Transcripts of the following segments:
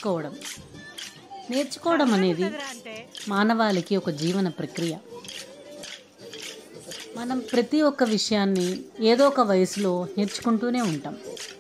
నేర్చుకోవడం నేర్చుకోవడం అనేది మానవాళికి ఒక జీవన ప్రక్రియ మనం ప్రతి ఒక్క విషయాన్ని ఏదో ఒక వయసులో నేర్చుకుంటూనే ఉంటాం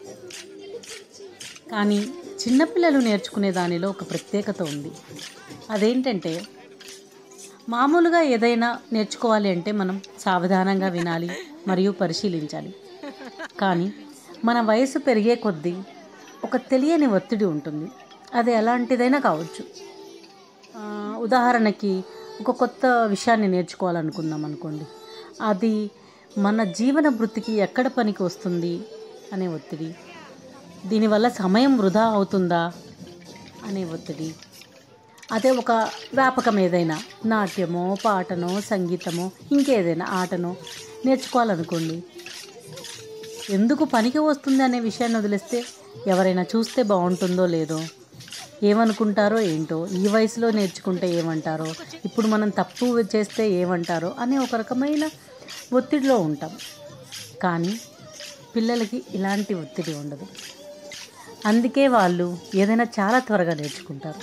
కానీ చిన్నపిల్లలు నేర్చుకునే దానిలో ఒక ప్రత్యేకత ఉంది అదేంటంటే మామూలుగా ఏదైనా నేర్చుకోవాలి అంటే మనం సావధానంగా వినాలి మరియు పరిశీలించాలి కానీ మన వయసు పెరిగే కొద్దీ ఒక తెలియని ఒత్తిడి ఉంటుంది అది ఎలాంటిదైనా కావచ్చు ఆ, ఉదాహరణకి ఒక కొత్త విషయాన్ని నేర్చుకోవాలనుకుందాం అనుకోండి అది మన జీవన వృత్తికి ఎక్కడ పనికి వస్తుంది అనే ఒత్తిడి దీనివల్ల సమయం వృధా అవుతుందా అనే ఒత్తిడి అదే ఒక వ్యాపకం ఏదైనా నాట్యమో పాటనో సంగీతమో ఇంకేదైనా ఆటనో నేర్చుకోవాలనుకోండి ఎందుకు పనికి వస్తుంది అనే విషయాన్ని వదిలేస్తే ఎవరైనా చూస్తే బాగుంటుందో లేదో ఏమనుకుంటారో ఏంటో ఈ వయసులో నేర్చుకుంటే ఏమంటారో ఇప్పుడు మనం తప్పు చేస్తే ఏమంటారో అనే ఒక రకమైన ఒత్తిడిలో ఉంటాం కానీ పిల్లలకి ఇలాంటి ఒత్తిడి ఉండదు అందుకే వాళ్ళు ఏదైనా చాలా త్వరగా నేర్చుకుంటారు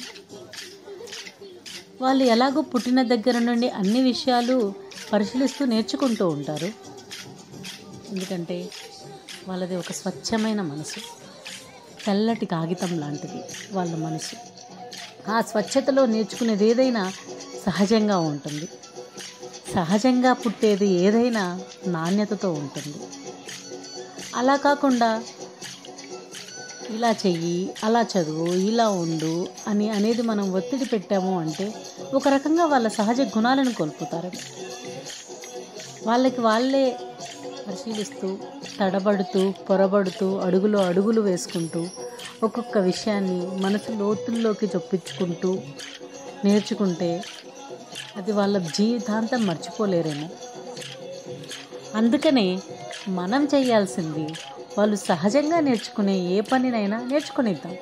వాళ్ళు ఎలాగో పుట్టిన దగ్గర నుండి అన్ని విషయాలు పరిశీలిస్తూ నేర్చుకుంటూ ఉంటారు ఎందుకంటే వాళ్ళది ఒక స్వచ్ఛమైన మనసు తెల్లటి కాగితం లాంటిది వాళ్ళ మనసు ఆ స్వచ్ఛతలో నేర్చుకునేది ఏదైనా సహజంగా ఉంటుంది సహజంగా పుట్టేది ఏదైనా నాణ్యతతో ఉంటుంది అలా కాకుండా ఇలా చెయ్యి అలా చదువు ఇలా ఉండు అని అనేది మనం ఒత్తిడి పెట్టాము అంటే ఒక రకంగా వాళ్ళ సహజ గుణాలను కోల్పోతారు వాళ్ళకి వాళ్ళే పరిశీలిస్తూ తడబడుతూ పొరబడుతూ అడుగులు అడుగులు వేసుకుంటూ ఒక్కొక్క విషయాన్ని మనసు లోతుల్లోకి చొప్పించుకుంటూ నేర్చుకుంటే అది వాళ్ళ జీవితాంతం మర్చిపోలేరేమో అందుకనే మనం చేయాల్సింది వాళ్ళు సహజంగా నేర్చుకునే ఏ పనినైనా నేర్చుకునిద్దాం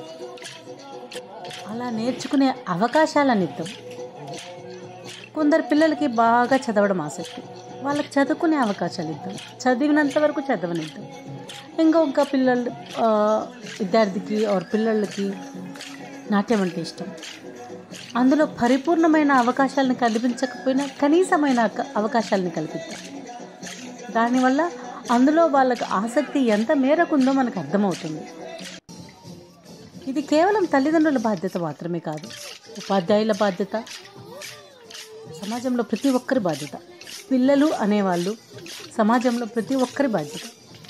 అలా నేర్చుకునే అవకాశాలను ఇద్దాం కొందరు పిల్లలకి బాగా చదవడం ఆసక్తి వాళ్ళకి చదువుకునే అవకాశాలు ఇద్దాం చదివినంత వరకు చదవనిద్దాం ఇంకొక పిల్లలు ఆ, విద్యార్థికి ఆర్ పిల్లలకి నాట్యం అంటే ఇష్టం అందులో పరిపూర్ణమైన అవకాశాలను కల్పించకపోయినా కనీసమైన అక- అవకాశాలను కల్పిద్దాం దానివల్ల అందులో వాళ్ళకి ఆసక్తి ఎంత మేరకు ఉందో మనకు అర్థమవుతుంది ఇది కేవలం తల్లిదండ్రుల బాధ్యత మాత్రమే కాదు ఉపాధ్యాయుల బాధ్యత సమాజంలో ప్రతి ఒక్కరి బాధ్యత పిల్లలు అనేవాళ్ళు సమాజంలో ప్రతి ఒక్కరి బాధ్యత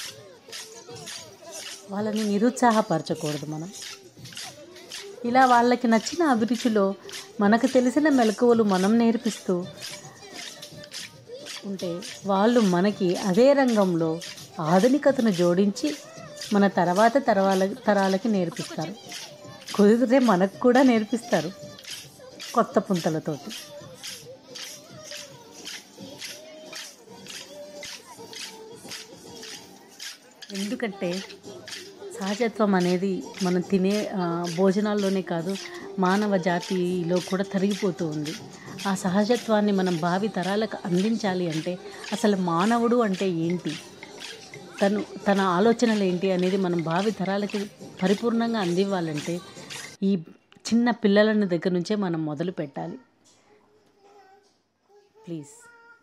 వాళ్ళని నిరుత్సాహపరచకూడదు మనం ఇలా వాళ్ళకి నచ్చిన అభిరుచిలో మనకు తెలిసిన మెలకువలు మనం నేర్పిస్తూ ఉంటే వాళ్ళు మనకి అదే రంగంలో ఆధునికతను జోడించి మన తర్వాత తరాల తరాలకి నేర్పిస్తారు కుదిరితే మనకు కూడా నేర్పిస్తారు కొత్త పుంతలతోటి ఎందుకంటే సహజత్వం అనేది మనం తినే ఆ, భోజనాల్లోనే కాదు మానవ జాతిలో కూడా తరిగిపోతూ ఉంది ఆ సహజత్వాన్ని మనం భావి తరాలకు అందించాలి అంటే అసలు మానవుడు అంటే ఏంటి తను తన ఆలోచనలు ఏంటి అనేది మనం భావి తరాలకి పరిపూర్ణంగా అందివ్వాలంటే ఈ చిన్న పిల్లల దగ్గర నుంచే మనం మొదలు పెట్టాలి ప్లీజ్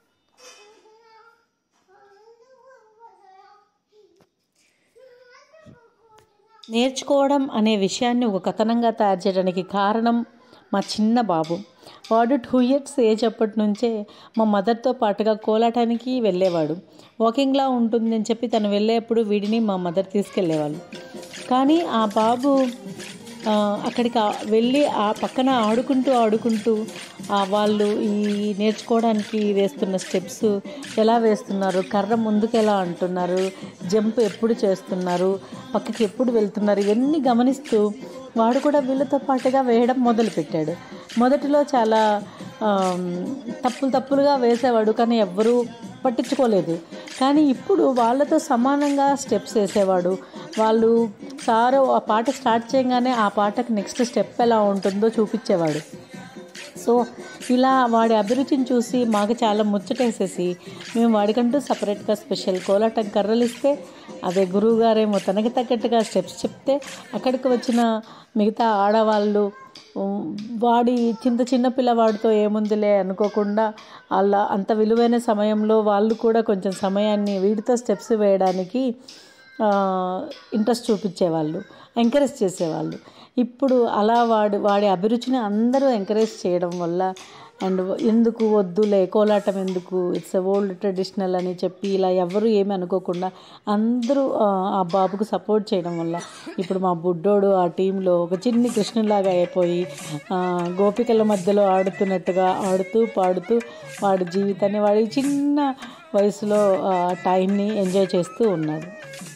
నేర్చుకోవడం అనే విషయాన్ని ఒక కథనంగా తయారు చేయడానికి కారణం మా చిన్న బాబు వాడు టూ ఇయర్స్ ఏజ్ అప్పటి నుంచే మా మదర్తో పాటుగా కోలాటానికి వెళ్ళేవాడు వాకింగ్లా ఉంటుంది అని చెప్పి తను వెళ్ళేప్పుడు వీడిని మా మదర్ తీసుకెళ్ళేవాళ్ళు కానీ ఆ బాబు ఆ, అక్కడికి ఆ- వెళ్ళి ఆ పక్కన ఆడుకుంటూ ఆడుకుంటూ ఆ వాళ్ళు ఈ నేర్చుకోవడానికి వేస్తున్న స్టెప్స్ ఎలా వేస్తున్నారు కర్ర ముందుకు ఎలా అంటున్నారు జంప్ ఎప్పుడు చేస్తున్నారు పక్కకి ఎప్పుడు వెళ్తున్నారు ఇవన్నీ గమనిస్తూ వాడు కూడా వీళ్ళతో పాటుగా వేయడం మొదలుపెట్టాడు మొదటిలో చాలా ఆమ్, తప్పులు తప్పులుగా వేసేవాడు కానీ ఎవ్వరూ పట్టించుకోలేదు కానీ ఇప్పుడు వాళ్ళతో సమానంగా స్టెప్స్ వేసేవాడు వాళ్ళు సారు ఆ పాట స్టార్ట్ చేయగానే ఆ పాటకు నెక్స్ట్ స్టెప్ ఎలా ఉంటుందో చూపించేవాడు సో ఇలా వాడి అభిరుచిని చూసి మాకు చాలా ముచ్చటేసేసి మేము వాడికంటూ సపరేట్గా స్పెషల్ కోలాటం కర్రలు ఇస్తే అదే గురువు గారేమో తనకి తగ్గట్టుగా స్టెప్స్ చెప్తే అక్కడికి వచ్చిన మిగతా ఆడవాళ్ళు ఉమ్, వాడి చింత చిన్న పిల్లవాడితో ఏముందిలే అనుకోకుండా అలా అంత విలువైన సమయంలో వాళ్ళు కూడా కొంచెం సమయాన్ని వీడితో స్టెప్స్ వేయడానికి ఇంట్రెస్ట్ చూపించేవాళ్ళు ఎంకరేజ్ చేసేవాళ్ళు ఇప్పుడు అలా వాడు వాడి అభిరుచిని అందరూ ఎంకరేజ్ చేయడం వల్ల అండ్ ఎందుకు వద్దులే కోలాటం ఎందుకు ఇట్స్ ఓల్డ్ ట్రెడిషనల్ అని చెప్పి ఇలా ఎవరు ఏమి అనుకోకుండా అందరూ ఆ, ఆ బాబుకు సపోర్ట్ చేయడం వల్ల ఇప్పుడు మా బుడ్డోడు ఆ టీంలో ఒక చిన్ని కృష్ణులాగా అయిపోయి ఆ, గోపికల మధ్యలో ఆడుతున్నట్టుగా ఆడుతూ పాడుతూ వాడి జీవితాన్ని వాడి చిన్న వయసులో ఆ టైంని ఎంజాయ్ చేస్తూ ఉన్నాడు